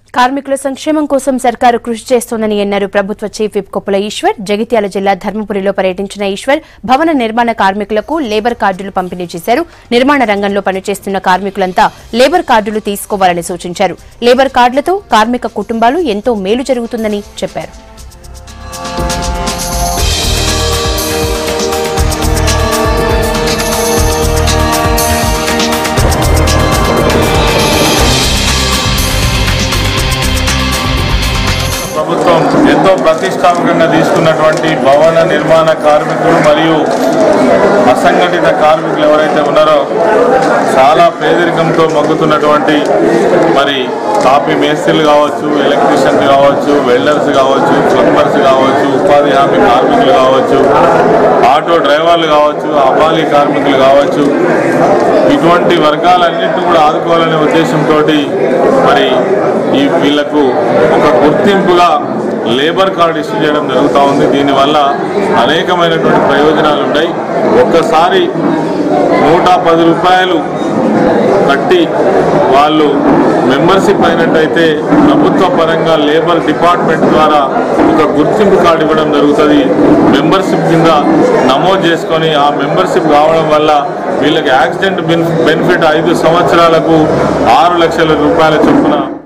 కార్మికుల సంక్షేమం కోసం సర్కారు కృషి చేస్తోందని అన్నారు ప్రభుత్వ చీఫ్ విప్ కొప్పుల ఈశ్వర్ జగిత్యాల జిల్లా ధర్మపురిలో పర్యటించిన ఈశ్వర్ భవన నిర్మాణ కార్మికులకు లేబర్ కార్డులు పంపిణీ చేశారు నిర్మాణ రంగంలో పనిచేస్తున్న కార్మికులంతా లేబర్ కార్డులు తీసుకోవాలని సూచించారు లేబర్ కార్డులతో కార్మిక కుటుంబాలు ఎంతో మేలు జరుగుతుందని చెప్పారు ప్రభుత్వం ఎంతో ప్రతిష్టాత్మకంగా తీసుకున్నటువంటి భవన నిర్మాణ కార్మికులు మరియు అసంఘటిత కార్మికులు ఎవరైతే ఉన్నారో చాలా పేదరికంతో మగ్గుతున్నటువంటి మరి కాపీ మేస్త్రీలు కావచ్చు ఎలక్ట్రీషియన్స్ కావచ్చు వెల్డర్స్ కావచ్చు ప్లంబర్స్ కావచ్చు ఉపాధి హామీ కార్మికులు కావచ్చు ఆటో డ్రైవర్లు కావచ్చు అబాలి కార్మికులు కావచ్చు ఇటువంటి వర్గాలన్నింటినీ కూడా ఆదుకోవాలనే ఉద్దేశంతో మరి ఈ వీళ్లకు ఒక గుర్తింపుగా లేబర్ కార్డు ఇష్యూ చేయడం జరుగుతూ ఉంది దీనివల్ల అనేకమైనటువంటి ప్రయోజనాలు ఉన్నాయి ఒక్కసారి నూట పది రూపాయలు కట్టి వాళ్ళు మెంబర్షిప్ అయినట్టయితే ప్రభుత్వ పరంగా లేబర్ డిపార్ట్మెంట్ ద్వారా ఒక గుర్తింపు కార్డు ఇవ్వడం జరుగుతుంది మెంబర్షిప్ కింద నమోదు చేసుకొని ఆ మెంబర్షిప్ కావడం వల్ల వీళ్ళకి యాక్సిడెంట్ బెనిఫిట్ ఐదు సంవత్సరాలకు ఆరు లక్షల రూపాయల చొప్పున